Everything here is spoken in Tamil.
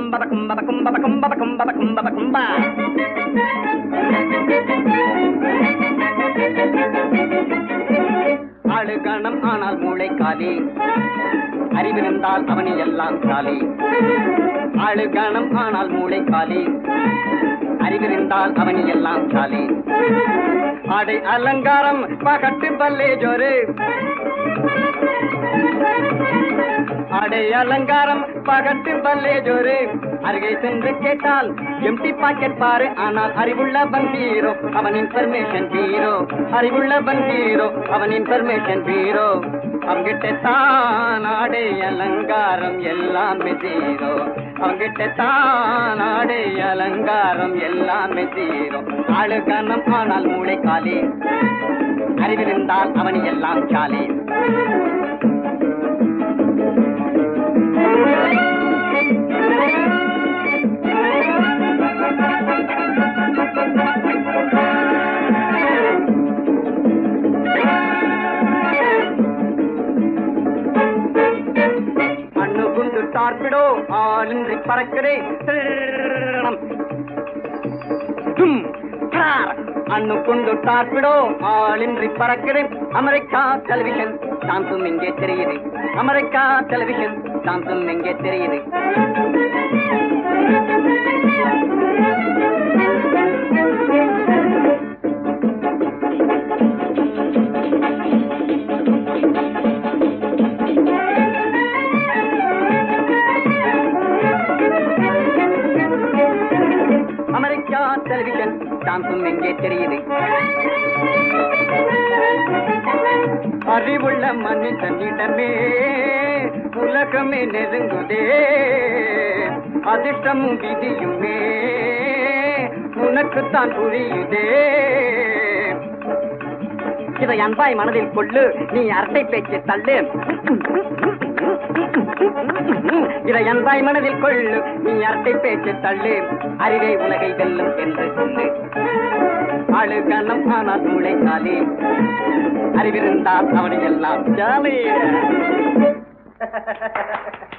கும்பத கும்பத கும்பத கும்பத கும்பத கும்பத கும்பா ஆளு கணம் ஆனால் மூளை காலி அறிவிருந்தால் அவனில் எல்லாம் காலி ஆளு கணம் ஆனால் மூளை காலி அறிவிருந்தால் அவனில் எல்லாம் காலி ஆடை அலங்காரம் பகட்டு பல்லே ஜோரு ஆடை அலங்காரம் பகட்டு பல்லே ஜோரு அருகே சென்று கேட்டால் எம்டி பாக்கெட் பாரு ஆனால் அறிவுள்ள பந்தீரோ அவன் இன்ஃபர்மேஷன் பீரோ அறிவுள்ள பந்தீரோ அவன் இன்ஃபர்மேஷன் பீரோ அவங்கிட்ட தான் ஆடை அலங்காரம் எல்லாமே ஜீரோ அவங்கிட்ட தான் ஆடை அலங்காரம் எல்லாமே ஜீரோ ஆளு கனம் ஆனால் மூளை காலி அறிவிருந்தால் அவனி எல்லாம் சாலே மண்ணு குண்டு டார்பிடோ ஆளின்றி பறக்கிறேன் தும், டார். அண்ணு குண்டு டார்பிடோ ஆளின்றி பறக்கிறேன் அமெரிக்கா டெலிவிஷன் சாந்தும் இங்கே தெரியுது அமெரிக்கா டெலிவிஷன் சாந்தும் இங்கே தெரியுது அமெரிக்கா டெலிவிஷன் சாந்தும் இங்கே தெரியுது அறிவுள்ள மனிதனிடமே உலகமே நெருங்குதே அதிர்ஷ்டமும் விதியுமே உனக்குத்தான் புரியுதே இதை அன்பாய் மனதில் கொள்ளு நீ அரட்டை பேச்சு தள்ளு இதை அன்பாய் மனதில் கொள்ளு நீ அரட்டை பேச்சு தள்ளு அறிவை உலகை வெல்லும் என்று சொல்லு ஆளு கண்ணம் ஆனால் மூளை காலி அறிவிருந்தால் அவனை எல்லாம் ஜாலி